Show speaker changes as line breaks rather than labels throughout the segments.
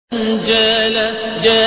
جال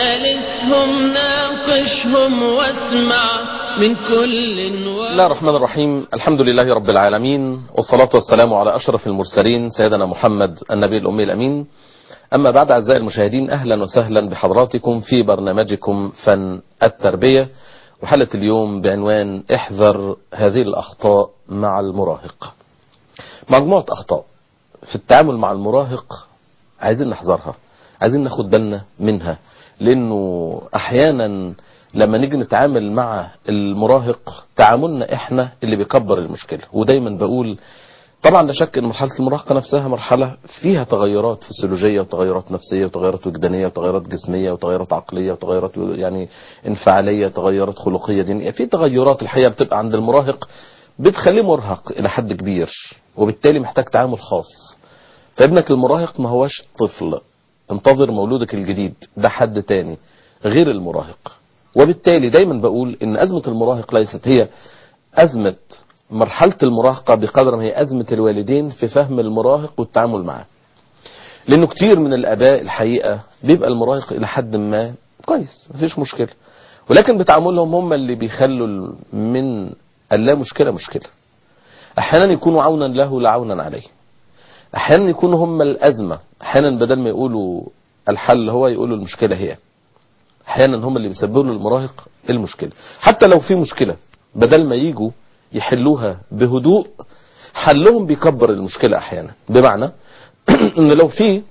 جالسهم ناقشهم واسمع من كل
بسم الله الرحمن الرحيم الحمد لله رب العالمين والصلاة والسلام على أشرف المرسلين سيدنا محمد النبي الأمي الأمين أما بعد أعزائي المشاهدين أهلا وسهلا بحضراتكم في برنامجكم فن التربية وحلقة اليوم بعنوان احذر هذه الأخطاء مع المراهق مجموعة أخطاء في التعامل مع المراهق عايزين نحذرها عايزين ناخد بالنا منها لأنه أحيانا لما نيجي نتعامل مع المراهق تعاملنا احنا اللي بيكبر المشكلة ودايما بقول طبعا لا شك ان مرحلة المراهقة نفسها مرحلة فيها تغيرات فسيولوجية وتغيرات نفسية وتغيرات وجدانية وتغيرات جسمية وتغيرات عقلية وتغيرات يعني انفعالية تغيرات خلقية دينية في تغيرات الحقيقة بتبقى عند المراهق بتخليه مرهق الى حد كبير وبالتالي محتاج تعامل خاص فابنك المراهق ما هوش طفل انتظر مولودك الجديد ده حد تاني غير المراهق وبالتالي دايما بقول ان ازمة المراهق ليست هي ازمة مرحلة المراهقة بقدر ما هي ازمة الوالدين في فهم المراهق والتعامل معه لانه كتير من الاباء الحقيقة بيبقى المراهق الى حد ما كويس مفيش مشكلة ولكن بتعاملهم هم اللي بيخلوا من اللا مشكلة مشكلة احيانا يكونوا عونا له لا عونا عليه احيانا يكونوا هم الازمة احيانا بدل ما يقولوا الحل هو يقولوا المشكلة هي احيانا هم اللي بيسببوا للمراهق المشكلة حتى لو في مشكلة بدل ما يجوا يحلوها بهدوء حلهم بيكبر المشكلة احيانا بمعنى ان لو في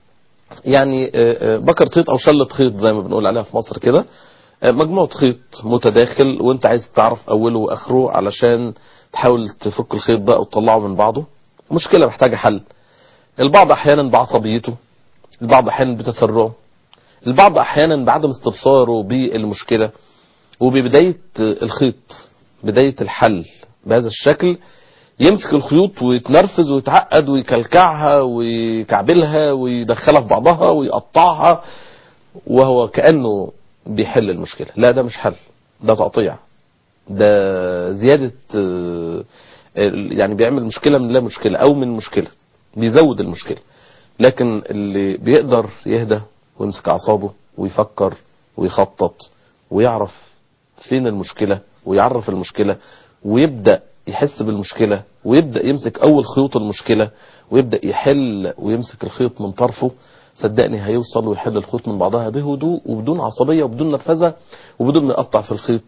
يعني بكر خيط او شلة خيط زي ما بنقول عليها في مصر كده مجموعة خيط متداخل وانت عايز تعرف اوله واخره علشان تحاول تفك الخيط بقى وتطلعه من بعضه مشكلة محتاجة حل البعض احيانا بعصبيته البعض احيانا بتسرعه البعض احيانا بعدم استبصاره بالمشكلة وببداية الخيط بداية الحل بهذا الشكل يمسك الخيوط ويتنرفز ويتعقد ويكلكعها ويكعبلها ويدخلها في بعضها ويقطعها وهو كأنه بيحل المشكلة لا ده مش حل ده تقطيع ده زيادة يعني بيعمل مشكلة من لا مشكلة او من مشكلة بيزود المشكلة لكن اللي بيقدر يهدى ويمسك اعصابه ويفكر ويخطط ويعرف فين المشكلة ويعرف المشكلة ويبدأ يحس بالمشكلة ويبدأ يمسك اول خيوط المشكلة ويبدأ يحل ويمسك الخيط من طرفه صدقني هيوصل ويحل الخيوط من بعضها بهدوء وبدون عصبية وبدون نرفزة وبدون ما يقطع في الخيط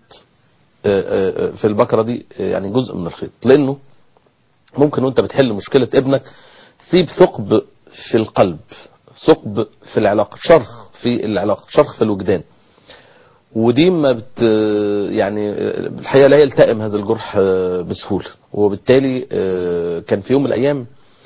في البكرة دي يعني جزء من الخيط لانه ممكن وانت بتحل مشكلة ابنك تسيب ثقب في القلب ثقب في العلاقة شرخ في العلاقة شرخ في الوجدان ودي ما بت يعني الحقيقة لا يلتئم هذا الجرح بسهولة وبالتالي كان في يوم من الأيام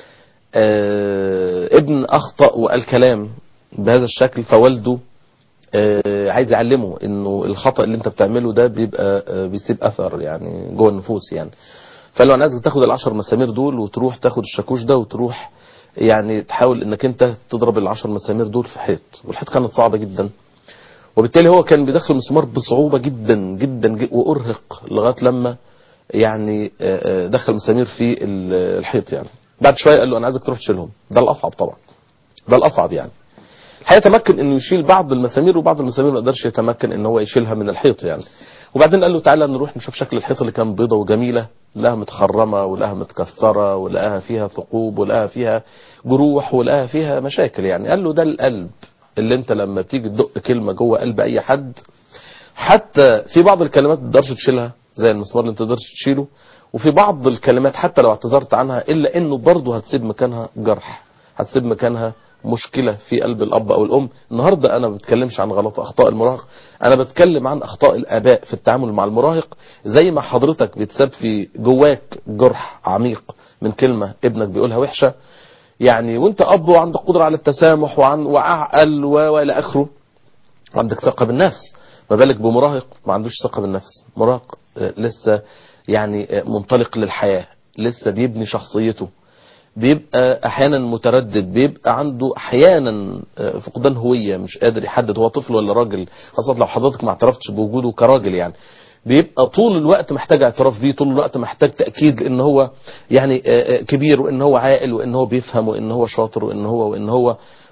ابن أخطأ وقال كلام بهذا الشكل فوالده عايز يعلمه انه الخطأ اللي انت بتعمله ده بيبقى بيسيب اثر يعني جوه النفوس يعني فقال له انا عايزك تاخد العشر مسامير دول وتروح تاخد الشاكوش ده وتروح يعني تحاول انك انت تضرب العشر مسامير دول في حيط والحيط كانت صعبة جدا وبالتالي هو كان بيدخل المسمار بصعوبة جدا جدا, جدا وارهق لغاية لما يعني دخل مسامير في الحيط يعني بعد شوية قال له انا عايزك تروح تشيلهم ده الاصعب طبعا ده الاصعب يعني هيتمكن انه يشيل بعض المسامير وبعض المسامير ما قدرش يتمكن ان هو يشيلها من الحيط يعني وبعدين قال له تعالى نروح نشوف شكل الحيط اللي كان بيضة وجميلة لها متخرمة ولها متكسرة ولقاها فيها ثقوب ولقاها فيها جروح ولقاها فيها مشاكل يعني قال له ده القلب اللي انت لما بتيجي تدق كلمة جوه قلب اي حد حتى في بعض الكلمات ما تقدرش تشيلها زي المسمار اللي انت تقدرش تشيله وفي بعض الكلمات حتى لو اعتذرت عنها الا انه برضه هتسيب مكانها جرح هتسيب مكانها مشكلة في قلب الأب أو الأم النهاردة أنا ما بتكلمش عن غلط أخطاء المراهق أنا بتكلم عن أخطاء الآباء في التعامل مع المراهق زي ما حضرتك بتساب في جواك جرح عميق من كلمة ابنك بيقولها وحشة يعني وانت أب وعندك قدرة على التسامح وعن وعقل وإلى آخره وعندك ثقة بالنفس ما بالك بمراهق ما عندوش ثقة بالنفس مراهق لسه يعني منطلق للحياة لسه بيبني شخصيته بيبقى احيانا متردد بيبقى عنده احيانا فقدان هوية مش قادر يحدد هو طفل ولا راجل خاصة لو حضرتك ما اعترفتش بوجوده كراجل يعني بيبقى طول الوقت محتاج اعتراف بيه طول الوقت محتاج تأكيد ان هو يعني كبير وان هو عاقل وان هو بيفهم وان هو شاطر وان هو وان هو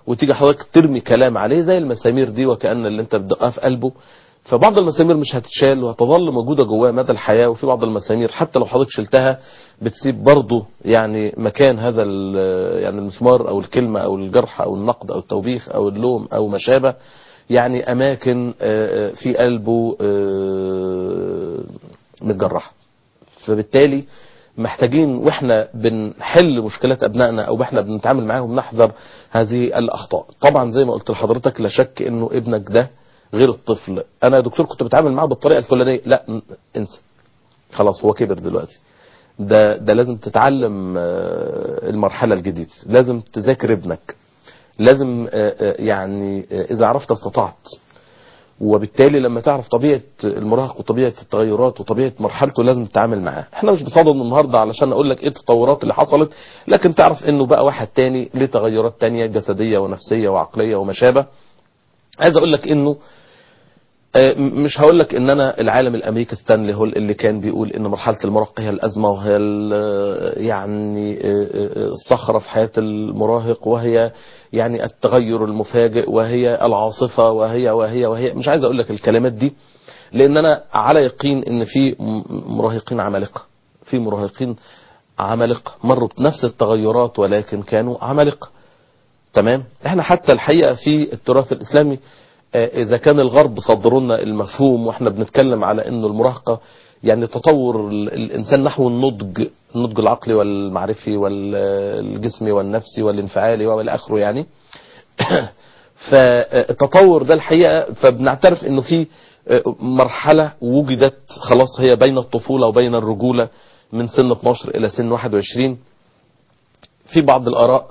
وتيجي حضرتك ترمي كلام عليه زي المسامير دي وكأن اللي انت بتدقها في قلبه فبعض المسامير مش هتتشال وهتظل موجودة جواه مدى الحياة وفي بعض المسامير حتى لو حضرتك شلتها بتسيب برضه يعني مكان هذا يعني المسمار او الكلمة او الجرح او النقد او التوبيخ او اللوم او ما شابه يعني اماكن في قلبه متجرحة فبالتالي محتاجين واحنا بنحل مشكلات ابنائنا او احنا بنتعامل معاهم نحذر هذه الاخطاء طبعا زي ما قلت لحضرتك لا شك انه ابنك ده غير الطفل انا يا دكتور كنت بتعامل معاه بالطريقه الفلانيه لا انسى خلاص هو كبر دلوقتي ده ده لازم تتعلم المرحله الجديده لازم تذاكر ابنك لازم يعني اذا عرفت استطعت وبالتالي لما تعرف طبيعة المراهق وطبيعة التغيرات وطبيعة مرحلته لازم تتعامل معاه احنا مش بصدد النهاردة علشان اقول لك ايه التطورات اللي حصلت لكن تعرف انه بقى واحد تاني ليه تغيرات تانية جسدية ونفسية وعقلية وما شابه عايز اقول لك انه مش هقول لك ان انا العالم الامريكي ستانلي هول اللي كان بيقول ان مرحله المراهقه هي الازمه وهي يعني الصخره في حياه المراهق وهي يعني التغير المفاجئ وهي العاصفه وهي وهي وهي مش عايز اقول لك الكلمات دي لان انا على يقين ان في مراهقين عمالقه في مراهقين عمالقه مروا بنفس التغيرات ولكن كانوا عمالقه تمام احنا حتى الحقيقه في التراث الاسلامي إذا كان الغرب صدروا لنا المفهوم وإحنا بنتكلم على أنه المراهقة يعني تطور الإنسان نحو النضج النضج العقلي والمعرفي والجسمي والنفسي والانفعالي والى آخره يعني فالتطور ده الحقيقة فبنعترف أنه في مرحلة وجدت خلاص هي بين الطفولة وبين الرجولة من سن 12 إلى سن 21 في بعض الآراء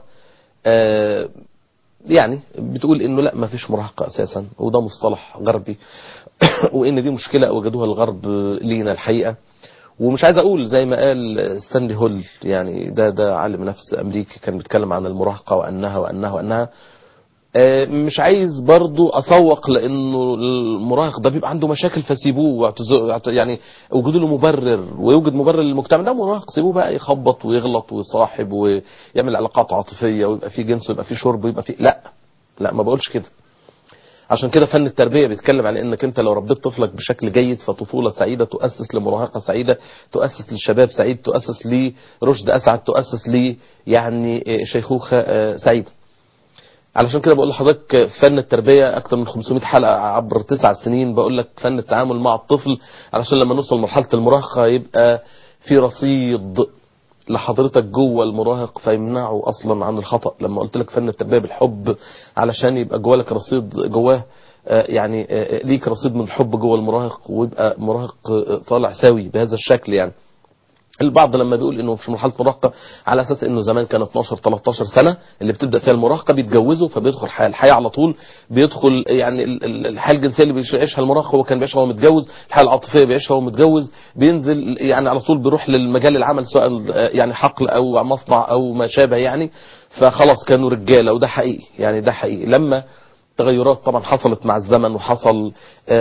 يعني بتقول انه لا ما فيش مراهقة اساسا وده مصطلح غربي وان دي مشكلة وجدوها الغرب لينا الحقيقة ومش عايز اقول زي ما قال ستانلي هول يعني ده ده عالم نفس امريكي كان بيتكلم عن المراهقة وانها وانها وانها مش عايز برضو اسوق لانه المراهق ده بيبقى عنده مشاكل فسيبوه يعني وجدوا له مبرر ويوجد مبرر للمجتمع ده مراهق سيبوه بقى يخبط ويغلط ويصاحب ويعمل علاقات عاطفيه ويبقى في جنس ويبقى في شرب ويبقى في لا لا ما بقولش كده عشان كده فن التربيه بيتكلم على انك انت لو ربيت طفلك بشكل جيد فطفوله سعيده تؤسس لمراهقه سعيده تؤسس لشباب سعيد تؤسس لرشد اسعد تؤسس ل يعني شيخوخه سعيده علشان كده بقول لحضرتك فن التربية أكتر من 500 حلقة عبر تسع سنين بقول لك فن التعامل مع الطفل علشان لما نوصل لمرحلة المراهقة يبقى في رصيد لحضرتك جوه المراهق فيمنعه أصلا عن الخطأ لما قلت لك فن التربية بالحب علشان يبقى جوه لك رصيد جواه يعني ليك رصيد من الحب جوه المراهق ويبقى مراهق طالع سوي بهذا الشكل يعني البعض لما بيقول انه في مرحله مراهقه على اساس انه زمان كان 12 13 سنه اللي بتبدا فيها المراهقه بيتجوزوا فبيدخل حياه الحياه على طول بيدخل يعني الحياه الجنسيه اللي بيعيشها المراهق هو كان بيعيشها وهو متجوز الحياه العاطفيه بيعيشها وهو متجوز بينزل يعني على طول بيروح للمجال العمل سواء يعني حقل او مصنع او ما شابه يعني فخلاص كانوا رجاله وده حقيقي يعني ده حقيقي لما تغيرات طبعا حصلت مع الزمن وحصل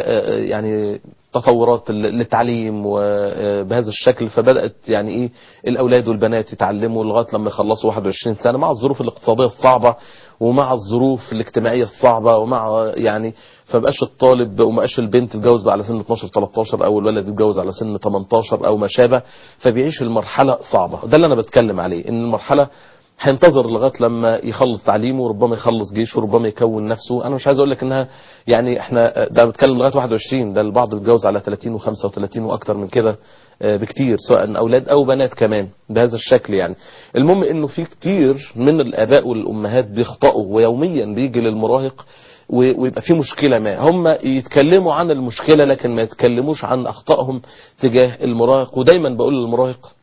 يعني تطورات للتعليم وبهذا الشكل فبدأت يعني ايه الاولاد والبنات يتعلموا لغايه لما يخلصوا 21 سنه مع الظروف الاقتصاديه الصعبه ومع الظروف الاجتماعيه الصعبه ومع يعني فبقاش الطالب وما بقاش البنت تتجوز بقى على سن 12 13 او الولد يتجوز على سن 18 او ما شابه فبيعيش المرحله صعبه ده اللي انا بتكلم عليه ان المرحله هينتظر لغايه لما يخلص تعليمه وربما يخلص جيشه وربما يكون نفسه انا مش عايز اقول لك انها يعني احنا ده بتكلم لغايه 21 ده البعض بيتجوز على 30 و35 واكتر من كده بكتير سواء اولاد او بنات كمان بهذا الشكل يعني المهم انه في كتير من الاباء والامهات بيخطئوا ويوميا بيجي للمراهق ويبقى في مشكله ما هم يتكلموا عن المشكله لكن ما يتكلموش عن اخطائهم تجاه المراهق ودايما بقول للمراهق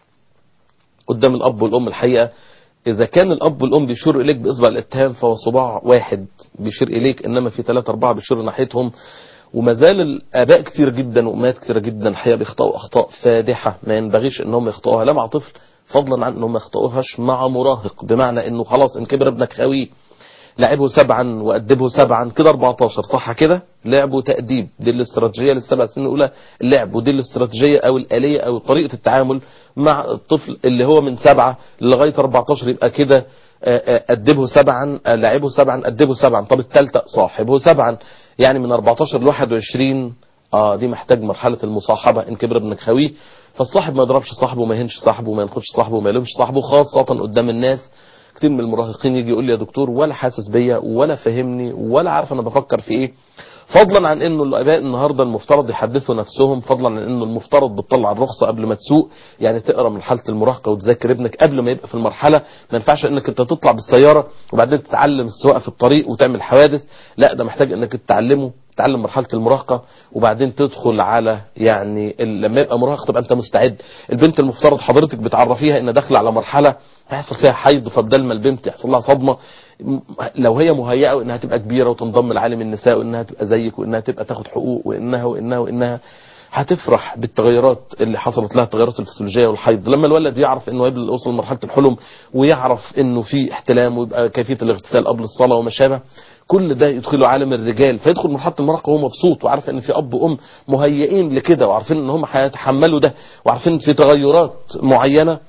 قدام الاب والام الحقيقه إذا كان الأب والأم بيشيروا إليك بإصبع الاتهام فهو صباع واحد بيشير إليك إنما في ثلاثة أربعة بيشيروا ناحيتهم وما زال الآباء كتير جدا وأمهات كتير جدا الحقيقة بيخطئوا أخطاء فادحة ما ينبغيش إنهم يخطئوها لا مع طفل فضلا عن إنهم ما يخطئوهاش مع مراهق بمعنى إنه خلاص إن كبر ابنك خويه لعبه سبعا وأدبه سبعا كده 14 صح كده لعبه تأديب دي الاستراتيجية للسبع سنين الأولى اللعب ودي الاستراتيجية أو الآلية أو طريقة التعامل مع الطفل اللي هو من سبعة لغاية 14 يبقى كده أدبه سبعا لعبه سبعا أدبه سبعا طب الثالثة صاحبه سبعا يعني من 14 ل 21 اه دي محتاج مرحلة المصاحبة ان كبر ابنك خويه فالصاحب ما يضربش صاحبه ما يهنش صاحبه ما ينخدش صاحبه ما يلومش صاحبه خاصة قدام الناس كتير من المراهقين يجي يقول لي يا دكتور ولا حاسس بيا ولا فهمني ولا عارف انا بفكر في ايه فضلا عن انه الاباء النهارده المفترض يحدثوا نفسهم فضلا عن انه المفترض بتطلع الرخصه قبل ما تسوق يعني تقرا مرحله المراهقه وتذاكر ابنك قبل ما يبقى في المرحله ما ينفعش انك انت تطلع بالسياره وبعدين تتعلم السواقه في الطريق وتعمل حوادث لا ده محتاج انك تتعلمه تتعلم مرحله المراهقه وبعدين تدخل على يعني لما يبقى مراهق تبقى انت مستعد البنت المفترض حضرتك بتعرفيها ان داخله على مرحله هيحصل فيها حيض فبدل ما البنت يحصل لها صدمه لو هي مهيئه وانها تبقى كبيره وتنضم لعالم النساء وانها تبقى زيك وانها تبقى تاخد حقوق وانها وانها وانها هتفرح بالتغيرات اللي حصلت لها التغيرات الفسيولوجيه والحيض لما الولد يعرف انه قبل وصل لمرحله الحلم ويعرف انه في احتلام ويبقى كيفيه الاغتسال قبل الصلاه وما شابه كل ده يدخله عالم الرجال فيدخل مرحله المراهقه وهو مبسوط وعارف ان في اب وام مهيئين لكده وعارفين ان هم هيتحملوا ده وعارفين ان في تغيرات معينه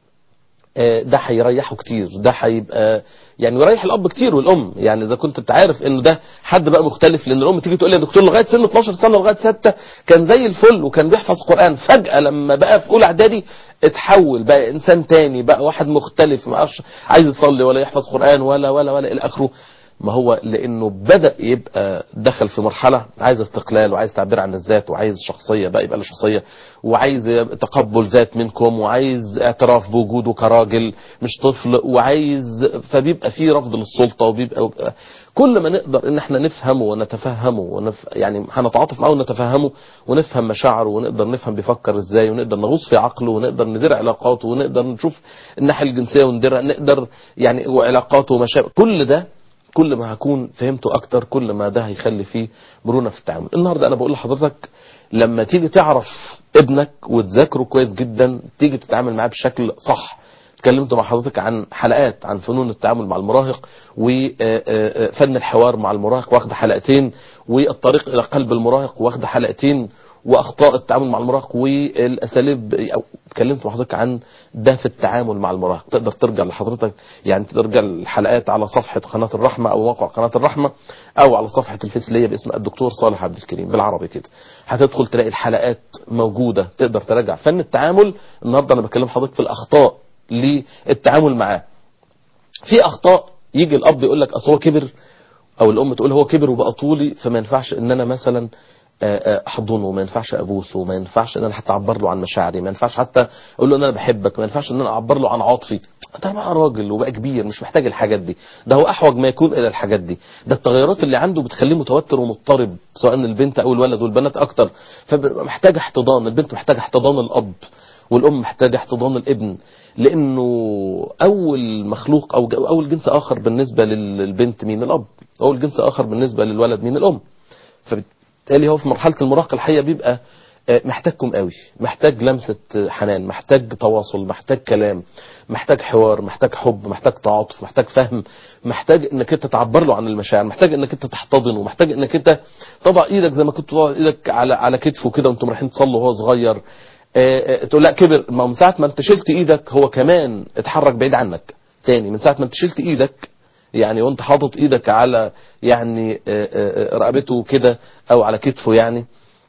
ده هيريحه كتير ده هيبقى يعني يريح الاب كتير والام يعني اذا كنت انت عارف انه ده حد بقى مختلف لان الام تيجي تقول لي يا دكتور لغايه سن 12 سنه لغايه 6 كان زي الفل وكان بيحفظ قران فجاه لما بقى في اولى اعدادي اتحول بقى انسان تاني بقى واحد مختلف ما عارفش عايز يصلي ولا يحفظ قران ولا ولا ولا الى اخره ما هو لانه بدا يبقى دخل في مرحله عايز استقلال وعايز تعبير عن الذات وعايز شخصيه بقى يبقى له شخصيه وعايز تقبل ذات منكم وعايز اعتراف بوجوده كراجل مش طفل وعايز فبيبقى في رفض للسلطه وبيبقى كل ما نقدر ان احنا نفهمه ونتفهمه ونف يعني هنتعاطف معاه ونتفهمه ونفهم مشاعره ونقدر نفهم بيفكر ازاي ونقدر نغوص في عقله ونقدر ندير علاقاته ونقدر نشوف الناحيه الجنسيه ونديرها نقدر يعني وعلاقاته ومشاكل كل ده كل ما هكون فهمته اكتر كل ما ده هيخلي فيه مرونه في التعامل النهارده انا بقول لحضرتك لما تيجي تعرف ابنك وتذاكره كويس جدا تيجي تتعامل معاه بشكل صح اتكلمت مع حضرتك عن حلقات عن فنون التعامل مع المراهق وفن الحوار مع المراهق واخد حلقتين والطريق الى قلب المراهق واخد حلقتين واخطاء التعامل مع المراهق والاساليب او اتكلمت مع حضرتك عن ده في التعامل مع المراهق تقدر ترجع لحضرتك يعني ترجع الحلقات على صفحه قناه الرحمه او موقع قناه الرحمه او على صفحه الفيس ليا باسم الدكتور صالح عبد الكريم بالعربي كده هتدخل تلاقي الحلقات موجوده تقدر تراجع فن التعامل النهارده انا بكلم حضرتك في الاخطاء للتعامل معاه في اخطاء يجي الاب يقول لك اصل هو كبر او الام تقول هو كبر وبقى طولي فما ينفعش ان انا مثلا احضنه ما ينفعش ابوسه ما ينفعش ان انا حتى اعبر له عن مشاعري ما ينفعش حتى اقول له ان انا بحبك ما ينفعش ان انا اعبر له عن عاطفي ده بقى راجل وبقى كبير مش محتاج الحاجات دي ده هو احوج ما يكون الى الحاجات دي ده التغيرات اللي عنده بتخليه متوتر ومضطرب سواء البنت او الولد والبنات اكتر فبقى محتاج احتضان البنت محتاجه احتضان الاب والام محتاجه احتضان الابن لانه اول مخلوق او اول جنس اخر بالنسبه للبنت مين الاب اول جنس اخر بالنسبه للولد مين الام فبالتالي هو في مرحله المراهقه الحقيقه بيبقى محتاجكم قوي محتاج لمسة حنان محتاج تواصل محتاج كلام محتاج حوار محتاج حب محتاج تعاطف محتاج فهم محتاج انك انت تعبر له عن المشاعر محتاج انك انت تحتضنه محتاج انك انت تضع ايدك زي ما كنت تضع ايدك على على كتفه كده وانتم رايحين تصلوا وهو صغير تقول لا كبر ما من ساعه ما انت شلت ايدك هو كمان اتحرك بعيد عنك تاني من ساعه ما انت شلت ايدك يعني وانت حاطط ايدك على يعني رقبته كده او على كتفه يعني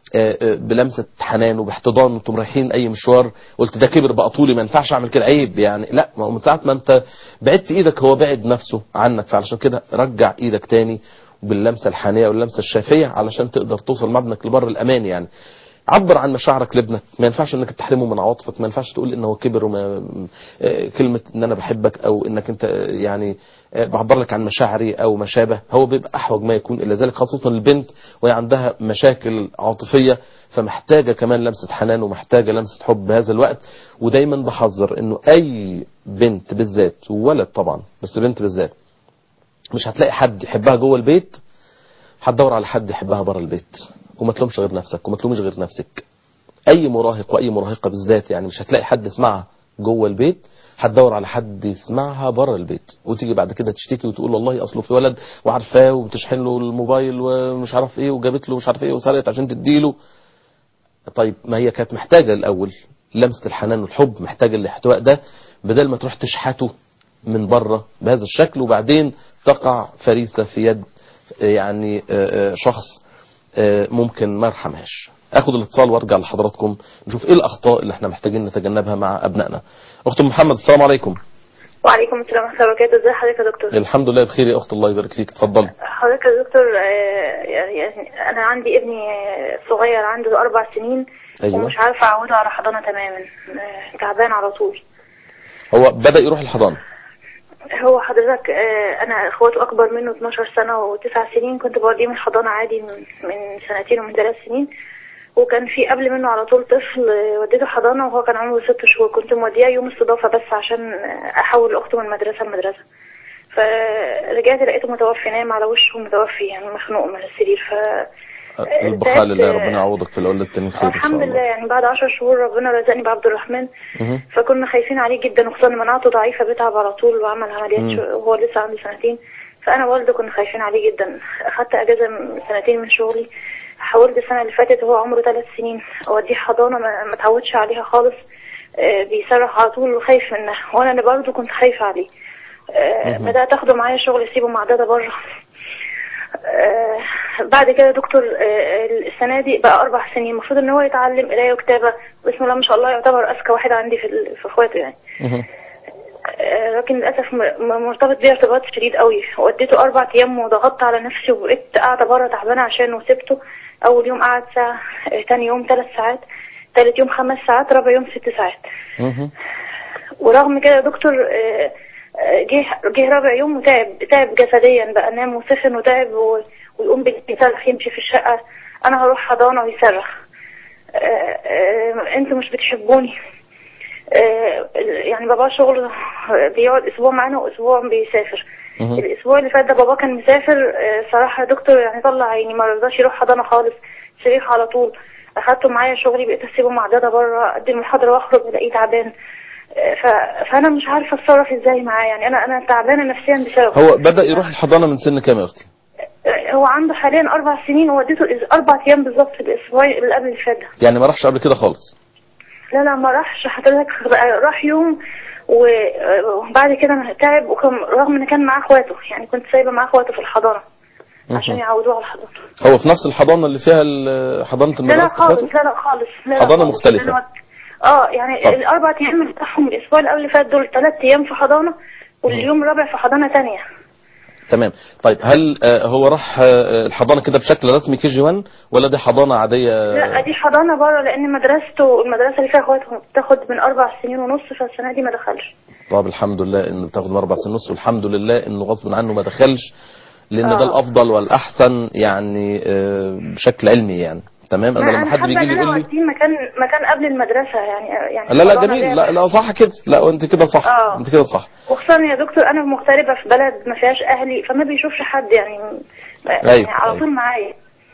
بلمسه حنان وباحتضان وانتم رايحين اي مشوار قلت ده كبر بقى طولي ما ينفعش اعمل كده عيب يعني لا ما هو من ساعه ما انت بعدت ايدك هو بعد نفسه عنك فعلشان كده رجع ايدك تاني باللمسه الحانيه واللمسه الشافيه علشان تقدر توصل مع ابنك لبر الامان يعني عبر عن مشاعرك لابنك ما ينفعش انك تحرمه من عواطفك ما ينفعش تقول ان هو كبر وما كلمه ان انا بحبك او انك انت يعني بعبر لك عن مشاعري او ما شابه هو بيبقى احوج ما يكون الى ذلك خاصه البنت وهي عندها مشاكل عاطفيه فمحتاجه كمان لمسه حنان ومحتاجه لمسه حب بهذا الوقت ودايما بحذر انه اي بنت بالذات وولد طبعا بس بنت بالذات مش هتلاقي حد يحبها جوه البيت هتدور على حد يحبها بره البيت وما تلومش غير نفسك وما تلومش غير نفسك اي مراهق واي مراهقه بالذات يعني مش هتلاقي حد يسمعها جوه البيت هتدور على حد يسمعها بره البيت وتيجي بعد كده تشتكي وتقول والله اصله في ولد وعارفاه وبتشحن له الموبايل ومش عارف ايه وجابت له مش عارف ايه وسرقت عشان تديله طيب ما هي كانت محتاجه الاول لمسه الحنان والحب محتاجه الاحتواء ده بدل ما تروح تشحته من بره بهذا الشكل وبعدين تقع فريسة في يد يعني آه، آه، شخص آه، ممكن ما يرحمهاش اخد الاتصال وارجع لحضراتكم نشوف ايه الاخطاء اللي احنا محتاجين نتجنبها مع ابنائنا اخت محمد السلام عليكم
وعليكم السلام ورحمة الله وبركاته ازي حضرتك يا دكتور
الحمد لله بخير يا اخت الله يبارك فيك اتفضل
حضرتك يا دكتور آه، يعني انا عندي ابني آه، صغير عنده اربع سنين
أيوة.
ومش عارفة اعوده على حضانة تماما آه، تعبان على طول
هو بدأ يروح الحضانة
هو حضرتك آه، انا اخواته اكبر منه 12 سنة وتسع سنين كنت بوديه من الحضانة عادي من من سنتين ومن ثلاث سنين وكان في قبل منه على طول طفل آه، وديته حضانة وهو كان عمره ست شهور كنت موديه يوم استضافة بس عشان آه، احول اخته من مدرسة لمدرسة فرجعت لقيته متوفي نايم على وشه متوفي يعني مخنوق من السرير ف
البقاء لله
تعبت،
ربنا يعوضك في الاولاد التانيين خير ان شاء
الحمد لله
الله
يعني بعد عشر شهور ربنا رزقني بعبد الرحمن
مهم.
فكنا خايفين عليه جدا وخصوصا إن مناعته ضعيفة بيتعب على طول وعمل
مم.
عمليات شو- وهو لسه عنده سنتين فأنا والده كنا خايفين عليه جدا أخدت أجازة من سنتين من شغلي حاولت السنة اللي فاتت وهو عمره ثلاث سنين أوديه حضانة ما ما اتعودش عليها خالص آه، بيصرخ على طول وخايف منها وأنا اللي برضه كنت خايفة عليه آه،
مهم.
بدأت أخده معايا شغل أسيبه مع دادا بره آه، بعد كده دكتور آه، السنة دي بقى أربع سنين المفروض إن هو يتعلم قراية وكتابة بسم الله ما شاء الله يعتبر أذكى واحد عندي في ال- في إخواته يعني
مهم.
آه، لكن للأسف م- م- مرتبط بيا ارتباط شديد قوي وديته أربع أيام وضغطت على نفسي وبقيت قاعدة بره تعبانة عشانه وسبته أول يوم قعد ساعة آه، تاني يوم ثلاث ساعات تالت يوم خمس ساعات رابع يوم ست ساعات
مهم.
ورغم كده يا دكتور آه، آه، جه جه رابع يوم وتعب تعب جسديا بقى نام وسخن وتعب و- ويقوم بيصرخ يمشي في الشقة أنا هروح حضانة ويصرخ آه، آه، انتوا مش بتحبوني آه، يعني بابا شغل بيقعد اسبوع معانا واسبوع بيسافر
مهم.
الاسبوع اللي فات ده بابا كان مسافر آه، صراحه يا دكتور يعني طلع عيني ما رضاش يروح حضانه خالص صريخ على طول اخدته معايا شغلي بقيت اسيبه مع دادا بره ادي المحاضره واخرج الاقيه تعبان آه، ف- فانا مش عارفه اتصرف ازاي معاه يعني انا انا تعبانه نفسيا بسببه
هو بدأ يروح الحضانة من سن كام يا اختي
آه، هو عنده حاليا اربع سنين ووديته إز- اربع ايام بالظبط الاسبوع اللي قبل اللي فات ده
يعني ما راحش قبل كده خالص
لا لا ما راحش حضرتك راح يوم و- وبعد كده أنا تعب وكان رغم ان كان معاه اخواته يعني كنت سايبه معاه اخواته في الحضانه عشان
مهم.
يعودوه على الحضانه
هو في نفس الحضانة اللي فيها ال- حضانة
لا لا
المدرسة
خالص
بتاعته
لا لا خالص لا لا
حضانة
خالص.
مختلفة.
لأن هو- اه يعني
طب.
الاربع ايام اللي بتاعهم الاسبوع الاول اللي فات دول ثلاث ايام في حضانه واليوم الرابع في حضانه تانية
تمام طيب هل آه، هو راح آه، الحضانة كده بشكل رسمي كي جي 1 ولا دي حضانة عادية
لا دي حضانه بره لان مدرسته المدرسه اللي فيها اخواته بتاخد من اربع سنين ونص فالسنه دي ما دخلش
طب الحمد لله انه بتاخد من اربع سنين ونص والحمد لله انه غصب عنه ما دخلش لان
آه.
ده الافضل والاحسن يعني آه، بشكل علمي يعني تمام انا
ما
لما
انا
حد
حابه
بيجي
ان
لي
انا
يقول لي
اوديه مكان مكان قبل المدرسه يعني يعني
لا لا
حضانة
جميل
ليها-
لا لا صح كده لا وانت كده صح
آه.
انت كده صح
وخصوصا يا دكتور انا مغتربه في بلد ما فيهاش اهلي فما بيشوفش حد يعني يعني
أيوة،
على
أيوة.
طول معايا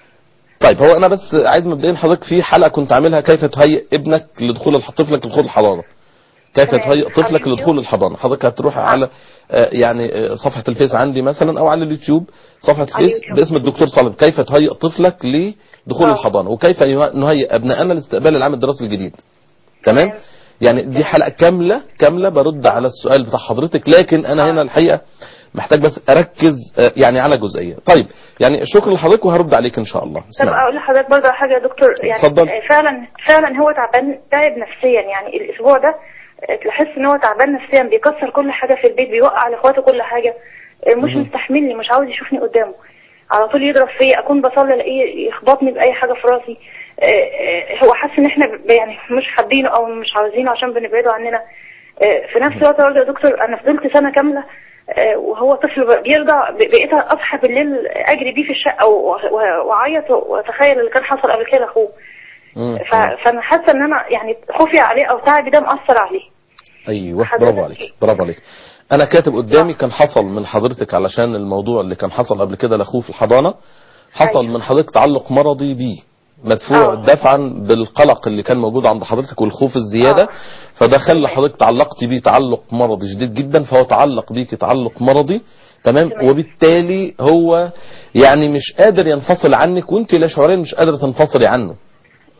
طيب هو انا بس عايز مبدئيا حضرتك في حلقه كنت عاملها كيف تهيئ ابنك لدخول الح- طفلك لدخول الحضانه كيف
تمام.
تهيئ طفلك
على
لدخول الحضانه حضرتك هتروح على آه، يعني آه، صفحه الفيس عندي مثلا او على اليوتيوب صفحه
على
الفيس
اليوتيوب.
باسم الدكتور صالح كيف تهيئ طفلك لدخول
آه.
الحضانه وكيف يه- نهيئ ابنائنا لاستقبال العام الدراسي الجديد تمام
تمام.
يعني دي حلقه كامله كامله برد على السؤال بتاع حضرتك لكن انا هنا الحقيقه محتاج بس اركز آه، يعني على جزئيه طيب يعني شكرا لحضرتك وهرد عليك ان شاء الله
طب
اسمع.
اقول لحضرتك برضه على حاجه يا دكتور يعني
اتفضل.
آه، فعلا فعلا هو تعبان تعب نفسيا يعني الاسبوع ده آه، تحس ان هو تعبان نفسيا بيكسر كل حاجه في البيت بيوقع على اخواته كل حاجه آه، مش
مهم.
مستحملني مش عاوز يشوفني قدامه على طول يضرب فيا اكون بصلي الاقيه يخبطني باي حاجه في راسي آه، آه، هو حاسس ان احنا ب- يعني مش حابينه او مش عاوزينه عشان بنبعده عننا آه، في نفس الوقت برضه يا دكتور انا فضلت سنه كامله آه، وهو طفل ب- بيرضع ب- بقيت اصحى بالليل اجري بيه في الشقه و- و- واعيط واتخيل اللي كان حصل قبل كده لاخوه
مم.
ف- فانا حاسه ان انا يعني خوفي عليه او تعبي ده مأثر عليه
ايوه
حضرتك
برافو عليك برافو عليك انا كاتب قدامي كان حصل من حضرتك علشان الموضوع اللي كان حصل قبل كده لاخوه في الحضانه حصل
أيوة.
من حضرتك تعلق مرضي بيه مدفوع
آه.
دفعا بالقلق اللي كان موجود عند حضرتك والخوف الزياده
آه.
فده خلى
تمام.
حضرتك تعلقتي بيه تعلق مرضي شديد جدا فهو تعلق بيك تعلق مرضي تمام
تمام.
وبالتالي هو يعني مش قادر ينفصل عنك وانت لا شعوريا مش قادره تنفصلي عنه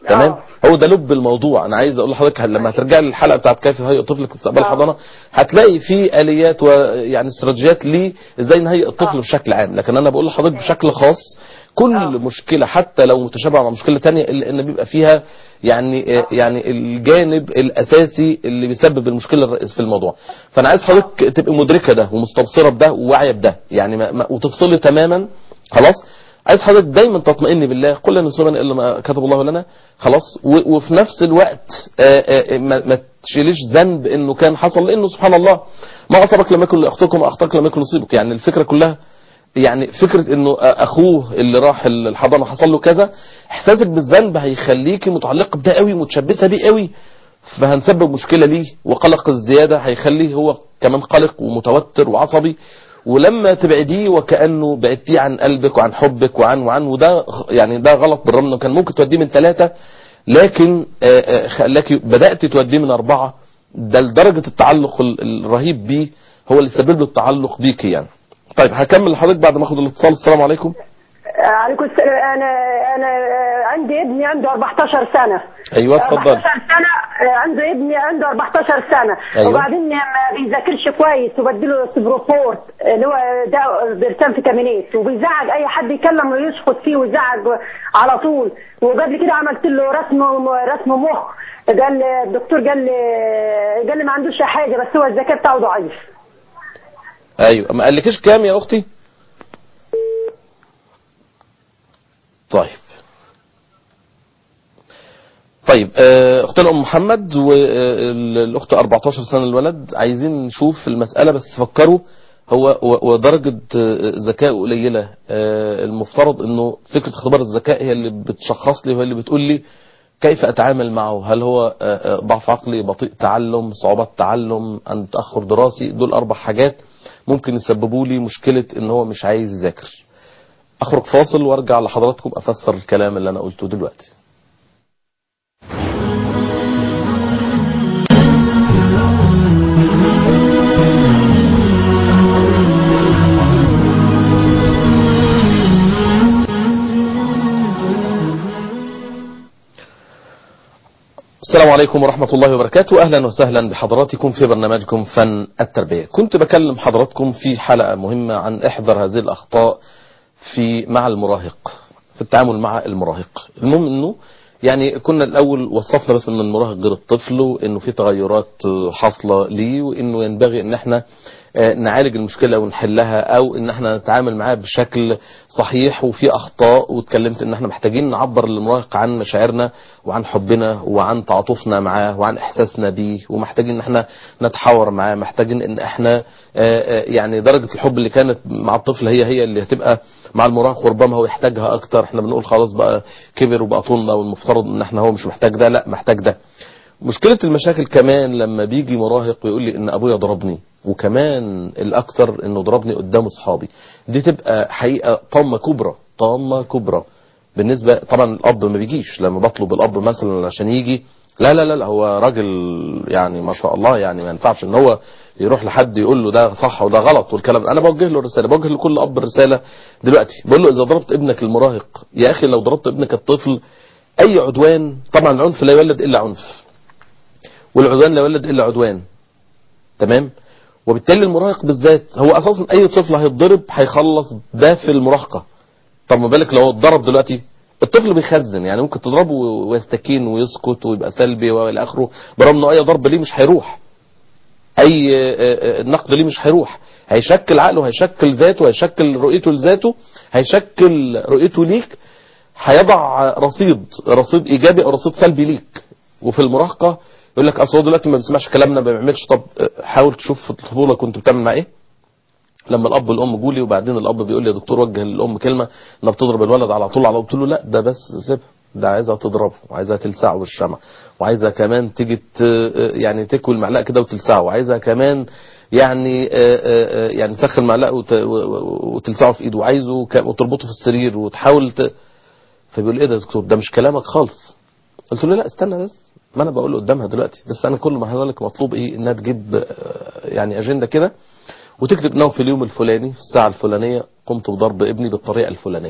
تمام
آه.
هو ده لب الموضوع انا عايز اقول لحضرتك لما هترجع للحلقه بتاعت كيف يهيئ طفلك لاستقبال
آه.
الحضانه هتلاقي في اليات ويعني استراتيجيات ليه ازاي نهيئ الطفل
آه.
بشكل عام لكن انا بقول لحضرتك بشكل خاص كل
آه.
مشكله حتى لو متشابهه مع مشكله تانية الا ان بيبقى فيها يعني
آه.
يعني الجانب الاساسي اللي بيسبب المشكله الرئيس في الموضوع فانا عايز حضرتك تبقى مدركه ده ومستبصره بده وواعيه بده يعني ما ما وتفصلي تماما خلاص عايز حضرتك دايما تطمئني بالله قل لن يصيبنا الا ما كتب الله لنا خلاص و- وفي نفس الوقت آه، آه، ما ما تشيليش ذنب انه كان حصل لانه سبحان الله ما اصابك لم يكن لاخطئكم واخطاك لم يكن يصيبك يعني الفكره كلها يعني فكره انه اخوه اللي راح الحضانه حصل له كذا احساسك بالذنب هيخليكي متعلقه بده قوي متشبثه بيه قوي فهنسبب مشكله ليه وقلق الزياده هيخليه هو كمان قلق ومتوتر وعصبي ولما تبعديه وكانه بعدتيه عن قلبك وعن حبك وعن وعن وده يعني ده غلط بالرغم انه كان ممكن توديه من ثلاثه لكن آه، آه، خلاكي بدات توديه من اربعه ده لدرجه التعلق ال- الرهيب بيه هو اللي سبب له التعلق بيكي يعني طيب هكمل لحضرتك بعد ما اخد الاتصال السلام عليكم
آه، عليكم السلام انا انا آه، عندي ابني عنده 14 سنه
ايوه اتفضل
14 سنه آه، عنده ابني عنده 14 سنه
أيوة.
وبعدين ما بيذاكرش كويس وبديله سبروفورت اللي هو ده برسام فيتامينات وبيزعج اي حد يكلم ويشخط فيه ويزعج على طول وقبل كده عملت له رسم رسم مخ قال لي- الدكتور قال لي قال لي ما عندوش حاجه بس هو الذكاء بتاعه ضعيف
ايوه ما قالكيش كام يا اختي طيب طيب آه، اختنا ام محمد والاخت 14 سنه الولد عايزين نشوف المساله بس فكروا هو و- ودرجه آه، ذكاء قليله آه، المفترض انه فكره اختبار الذكاء هي اللي بتشخص لي وهي اللي بتقول لي كيف اتعامل معه هل هو آه، آه، ضعف عقلي بطيء تعلم صعوبات تعلم عن تاخر دراسي دول اربع حاجات ممكن يسببوا لي مشكله ان هو مش عايز يذاكر اخرج فاصل وارجع لحضراتكم افسر الكلام اللي انا قلته دلوقتي السلام عليكم ورحمة الله وبركاته أهلا وسهلا بحضراتكم في برنامجكم فن التربية كنت بكلم حضراتكم في حلقة مهمة عن احذر هذه الأخطاء في مع المراهق في التعامل مع المراهق المهم أنه يعني كنا الأول وصفنا بس أن المراهق غير الطفل وأنه في تغيرات آه، حاصلة ليه وأنه ينبغي أن احنا آه، نعالج المشكلة ونحلها أو أن احنا نتعامل معاها بشكل صحيح وفي أخطاء واتكلمت أن احنا محتاجين نعبر للمراهق عن مشاعرنا وعن حبنا وعن تعاطفنا معاه وعن إحساسنا بيه ومحتاجين أن احنا نتحاور معاه محتاجين أن احنا آه، آه، يعني درجة الحب اللي كانت مع الطفل هي هي اللي هتبقى مع المراهق وربما هو يحتاجها أكتر احنا بنقول خلاص بقى كبر وبقى طولنا والمفترض أن احنا هو مش محتاج ده لا محتاج ده مشكلة المشاكل كمان لما بيجي مراهق ويقول لي ان ابويا ضربني وكمان الاكتر انه ضربني قدام اصحابي دي تبقى حقيقة طامة كبرى طامة كبرى بالنسبة طبعا الاب ما بيجيش لما بطلب الاب مثلا عشان يجي لا لا لا لا هو راجل يعني ما شاء الله يعني ما ينفعش ان هو يروح لحد يقول له ده صح وده غلط والكلام انا بوجه له الرساله بوجه لكل اب الرساله دلوقتي بقول له اذا ضربت ابنك المراهق يا اخي لو ضربت ابنك الطفل اي عدوان طبعا العنف لا يولد الا عنف والعدوان لا يولد الا عدوان تمام وبالتالي المراهق بالذات هو اساسا اي طفل هيتضرب هيخلص ده في المراهقه طب ما بالك لو هو اتضرب دلوقتي الطفل بيخزن يعني ممكن تضربه ويستكين ويسكت ويبقى سلبي والى اخره برغم انه اي ضرب ليه مش هيروح اي آه، آه، نقد ليه مش هيروح هيشكل عقله هيشكل ذاته هيشكل رؤيته لذاته هيشكل رؤيته ليك هيضع رصيد رصيد ايجابي او رصيد سلبي ليك وفي المراهقه يقول لك اصل هو دلوقتي ما بيسمعش كلامنا ما بيعملش طب آه، حاول تشوف في الطفوله كنت بتعمل معاه ايه لما الاب والام جولي وبعدين الاب بيقول لي يا دكتور وجه للام كلمه انها بتضرب الولد على طول على قلت له لا ده بس سيبها ده عايزها تضربه وعايزها تلسعه بالشمع وعايزها كمان تيجي ت- يعني تكوي المعلقه كده وتلسعه وعايزها كمان يعني آه، آه، آه، يعني تسخن معلقه وت- و- و- وتلسعه في ايده وعايزه ك- وتربطه في السرير وتحاول ت... فبيقول ايه ده يا دكتور ده مش كلامك خالص قلت له لا استنى بس ما انا بقول قدامها دلوقتي بس انا كل ما هقول لك مطلوب ايه انها تجيب آه، يعني اجنده كده وتكتب انه في اليوم الفلاني في الساعه الفلانيه قمت بضرب ابني بالطريقه الفلانيه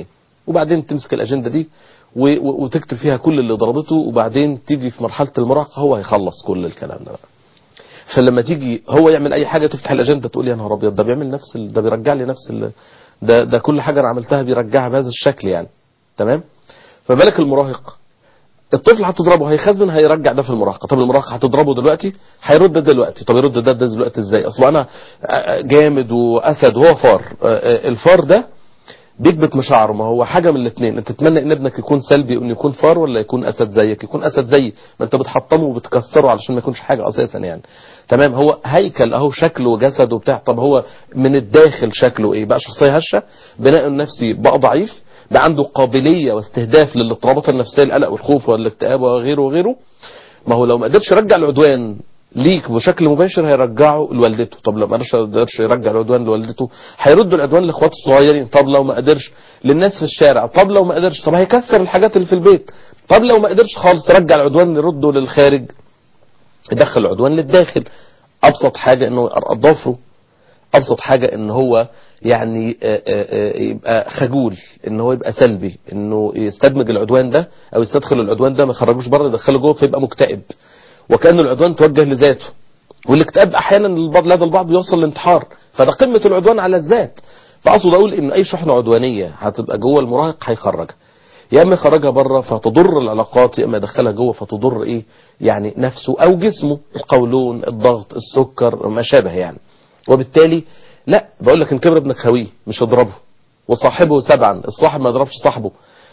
وبعدين تمسك الاجنده دي و- و- وتكتب فيها كل اللي ضربته وبعدين تيجي في مرحله المراهقه هو هيخلص كل الكلام ده بقى عشان لما تيجي هو يعمل اي حاجه تفتح الاجنده تقول يا نهار ابيض ده بيعمل نفس ال- ده بيرجع لي نفس ال- ده ده كل حاجه انا عملتها بيرجعها بهذا الشكل يعني تمام فبالك المراهق الطفل هتضربه هيخزن هيرجع ده في المراهقه طب المراهقه هتضربه دلوقتي هيرد ده دلوقتي طب يرد ده, ده دلوقتي ازاي اصل انا آه، جامد واسد وهو فار آه، آه، الفار ده بيكبت مشاعره ما هو حاجه من الاثنين انت تتمنى ان ابنك يكون سلبي وانه يكون فار ولا يكون اسد زيك يكون اسد زيي ما انت بتحطمه وبتكسره علشان ما يكونش حاجه اساسا يعني تمام هو هيكل اهو شكله وجسد وبتاع طب هو من الداخل شكله ايه بقى شخصيه هشه بناء النفسي بقى ضعيف بقى عنده قابليه واستهداف للاضطرابات النفسيه القلق والخوف والاكتئاب وغيره وغيره ما هو لو ما قدرش يرجع العدوان ليك بشكل مباشر هيرجعه لوالدته طب لو ما قدرش قدرش يرجع العدوان لوالدته هيرد العدوان لاخواته الصغيرين طب لو ما قدرش للناس في الشارع طب لو ما قدرش طب هيكسر الحاجات اللي في البيت طب لو ما قدرش خالص يرجع العدوان يرده للخارج يدخل العدوان للداخل ابسط حاجه انه يقرقط ضفره ابسط حاجه ان هو يعني آه، آه، آه، يبقى خجول ان هو يبقى سلبي انه يستدمج العدوان ده او يستدخل العدوان ده ما يخرجوش بره يدخله جوه فيبقى مكتئب وكان العدوان توجه لذاته والاكتئاب احيانا للبعض لدى البعض بيوصل للانتحار فده قمه العدوان على الذات فاقصد اقول ان اي شحنه عدوانيه هتبقى جوه المراهق هيخرجها يا اما يخرجها بره فتضر العلاقات يا اما يدخلها جوه فتضر ايه يعني نفسه او جسمه القولون الضغط السكر ما شابه يعني وبالتالي لا بقول لك ان كبر ابنك خويه مش اضربه وصاحبه سبعا الصاحب ما يضربش صاحبه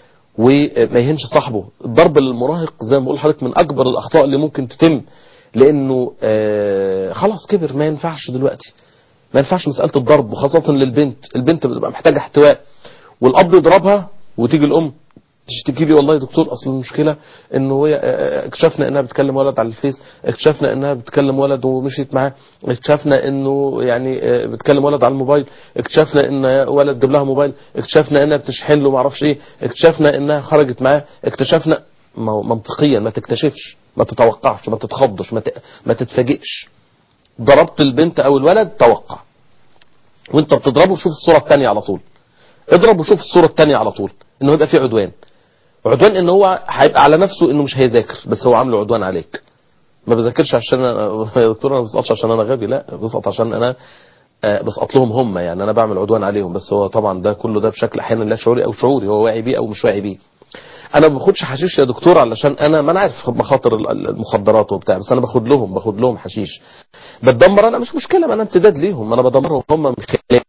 وما يهنش صاحبه الضرب للمراهق زي ما بقول لحضرتك من اكبر الاخطاء اللي ممكن تتم لانه آه خلاص كبر ما ينفعش دلوقتي ما ينفعش مساله الضرب وخاصه للبنت البنت بتبقى محتاجه احتواء والاب يضربها وتيجي الام تشتكي لي والله يا دكتور اصل المشكله انه هي آه، اكتشفنا انها بتكلم ولد على الفيس اكتشفنا انها بتكلم ولد ومشيت معاه اكتشفنا انه يعني آه، بتكلم ولد على الموبايل اكتشفنا ان ولد جاب لها موبايل اكتشفنا انها بتشحن له معرفش ايه اكتشفنا انها خرجت معاه اكتشفنا ما هو منطقيا ما تكتشفش ما تتوقعش ما تتخضش ما, ت... ما تتفاجئش ضربت البنت او الولد توقع وانت بتضربه شوف الصوره الثانيه على طول اضرب وشوف الصوره الثانيه على طول انه يبقى في عدوان عدوان ان هو هيبقى على نفسه انه مش هيذاكر بس هو عامله عدوان عليك ما بذاكرش عشان أنا يا دكتور انا ما بسقطش عشان انا غبي لا بسقط عشان انا آه، بسقط لهم هم يعني انا بعمل عدوان عليهم بس هو طبعا ده كله ده بشكل احيانا لا شعوري او شعوري هو واعي بيه او مش واعي بيه انا ما باخدش حشيش يا دكتور علشان انا ما انا عارف مخاطر ال- ال- المخدرات وبتاع بس انا باخد لهم باخد لهم حشيش بتدمر انا مش مشكله ما انا امتداد ليهم انا بدمرهم هم من خلال